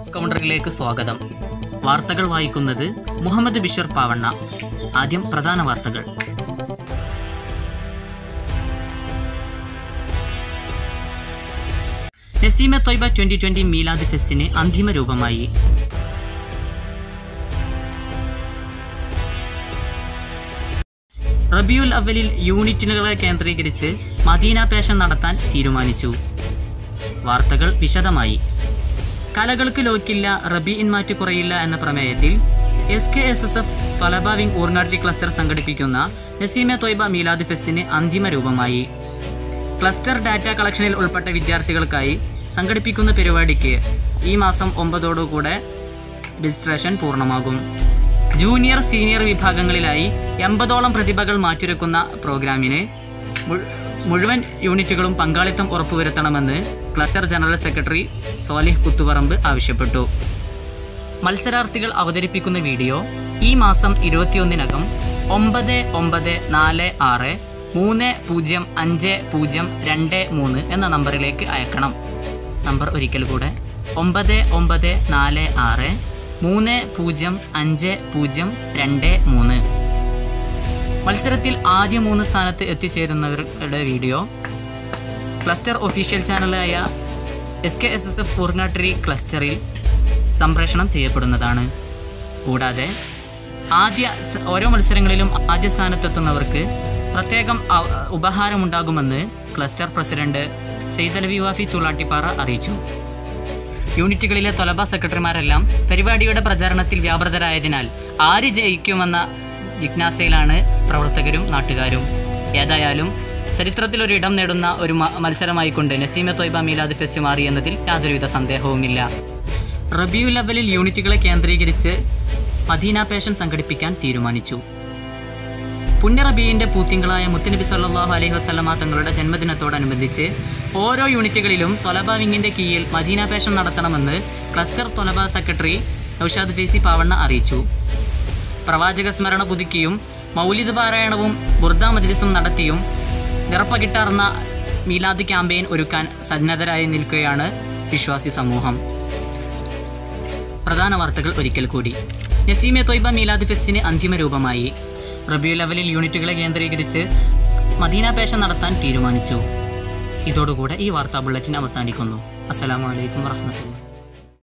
കൗണ്ടറിലേക്ക് സ്വാഗതം വാർത്തകൾ വായിക്കുന്നത് മുഹമ്മദ് ബിഷർ പാവണ്ണ ആദ്യം പ്രധാന വാർത്തകൾ നസീമ തൊയ്ബ ട്വന്റി ട്വന്റി മീലാദ് ഫെസ്റ്റിന് അന്തിമ രൂപമായി റബിയുൽ അവലിൽ യൂണിറ്റുകളെ കേന്ദ്രീകരിച്ച് മദീന പേഷൻ നടത്താൻ തീരുമാനിച്ചു വാർത്തകൾ വിശദമായി കലകൾക്ക് ലോക്കില്ല റബി മാറ്റ് കുറയില്ല എന്ന പ്രമേയത്തിൽ S K S S F തൊലബ വിംഗ് ഊർങ്ങാട്ടി ക്ലസ്റ്റർ സംഘടിപ്പിക്കുന്ന നസീമ തൊയ്ബ മീലാദ് ഫെസ്റ്റിന് അന്തിമ രൂപമായി ക്ലസ്റ്റർ ഡാറ്റ കളക്ഷനിൽ ഉൾപ്പെട്ട വിദ്യാർത്ഥികൾക്കായി സംഘടിപ്പിക്കുന്ന പരിപാടിക്ക് ഈ മാസം ഒമ്പതോടുകൂടെ രജിസ്ട്രേഷൻ പൂർണ്ണമാകും ജൂനിയർ സീനിയർ വിഭാഗങ്ങളിലായി എൺപതോളം പ്രതിഭകൾ മാറ്റിവെക്കുന്ന പ്രോഗ്രാമിന് മുഴു- മുഴുവൻ യൂണിറ്റുകളും പങ്കാളിത്തം ഉറപ്പുവരുത്തണമെന്ന് cluster general secretary Solih Kuthuparamba ആവശ്യപ്പെട്ടു മത്സരാർത്ഥികൾ അവതരിപ്പിക്കുന്ന വീഡിയോ ഈ മാസം ഇരുപത്തിയൊന്നിനകം ഒമ്പത് ഒമ്പത് നാല് ആറ് മൂന്ന് പൂജ്യം അഞ്ച് പൂജ്യം രണ്ട് മൂന്ന് എന്ന നമ്പറിലേക്ക് അയക്കണം നമ്പർ ഒരിക്കൽ കൂടെ ഒമ്പത് ഒമ്പത് നാല് ആറ് മൂന്ന് പൂജ്യം അഞ്ച് പൂജ്യം രണ്ട് മൂന്ന് മത്സരത്തിൽ ആദ്യ മൂന്ന് സ്ഥാനത്ത് എത്തിച്ചേരുന്നവരുടെ വീഡിയോ ക്ലസ്റ്റർ ഒഫീഷ്യൽ ചാനലായ S K S S F പൂർണ്ണാട്ടറി ക്ലസ്റ്ററിൽ സംപ്രേഷണം ചെയ്യപ്പെടുന്നതാണ് കൂടാതെ ആദ്യ സ- ഓരോ മത്സരങ്ങളിലും ആദ്യ സ്ഥാനത്തെത്തുന്നവർക്ക് പ്രത്യേകം അവ- ഉപഹാരമുണ്ടാകുമെന്ന് ക്ലസ്റ്റർ പ്രസിഡന്റ് സെയ്തലവി വാഫി ചുള്ളാട്ടിപ്പാറ അറിയിച്ചു യൂണിറ്റുകളിലെ തൊലബ സെക്രട്ടറിമാരെല്ലാം പരിപാടിയുടെ പ്രചാരണത്തിൽ വ്യാപൃതരായതിനാൽ ആര് ജയിക്കുമെന്ന ജിജ്ഞാസയിലാണ് പ്രവർത്തകരും നാട്ടുകാരും ഏതായാലും ചരിത്രത്തിൽ ഒരു ഇടം നേടുന്ന ഒരു മ- മത്സരമായിക്കൊണ്ട് നസീമ തൊയ്ബ മീലാദ് ഫെസ്റ്റ് മാറി എന്നതിൽ യാതൊരുവിധ സന്ദേഹവുമില്ല റബിയു ലെവലിൽ യൂണിറ്റുകളെ കേന്ദ്രീകരിച്ച് മദീന പേഷൻ സംഘടിപ്പിക്കാൻ തീരുമാനിച്ചു പുണ്യ റബീന്റെ പൂത്തിങ്കളായ മുത്തനബി സല്ലല്ലാഹു അലൈഹി വസല്ലമ തങ്ങളുടെ ജന്മദിനത്തോടനുബന്ധിച്ച് ഓരോ യൂണിറ്റുകളിലും തൊലബ വിങ്ങിന്റെ കീഴിൽ മദീന പേഷൻ നടത്തണമെന്ന് ക്ലസ്റ്റർ തൊലബ സെക്രട്ടറി നൌഷാദ് ഫേസി പാവണ്ണ അറിയിച്ചു പ്രവാചക സ്മരണ പുതുക്കിയും മൗലിദ് പാരായണവും ബുർദ മജ്ലിസും നടത്തിയും നിറപ്പകിട്ടാർന്ന മീലാദ് ക്യാമ്പയിൻ ഒരുക്കാൻ സന്നദ്ധരായി നിൽക്കുകയാണ് വിശ്വാസി സമൂഹം പ്രധാന വാർത്തകൾ ഒരിക്കൽ കൂടി നസീമെ തൊയ്ബ മീലാദ് ഫെസ്റ്റിന് അന്തിമ രൂപമായി റബിയു ലെവലിൽ യൂണിറ്റുകളെ കേന്ദ്രീകരിച്ച് മദീന പേശ നടത്താൻ തീരുമാനിച്ചു ഇതോടുകൂടെ ഈ വാർത്താ ബുള്ളറ്റിൻ അവസാനിക്കുന്നു അസ്സലാമു അലൈക്കും വറഹ്മത്തുള്ളാഹി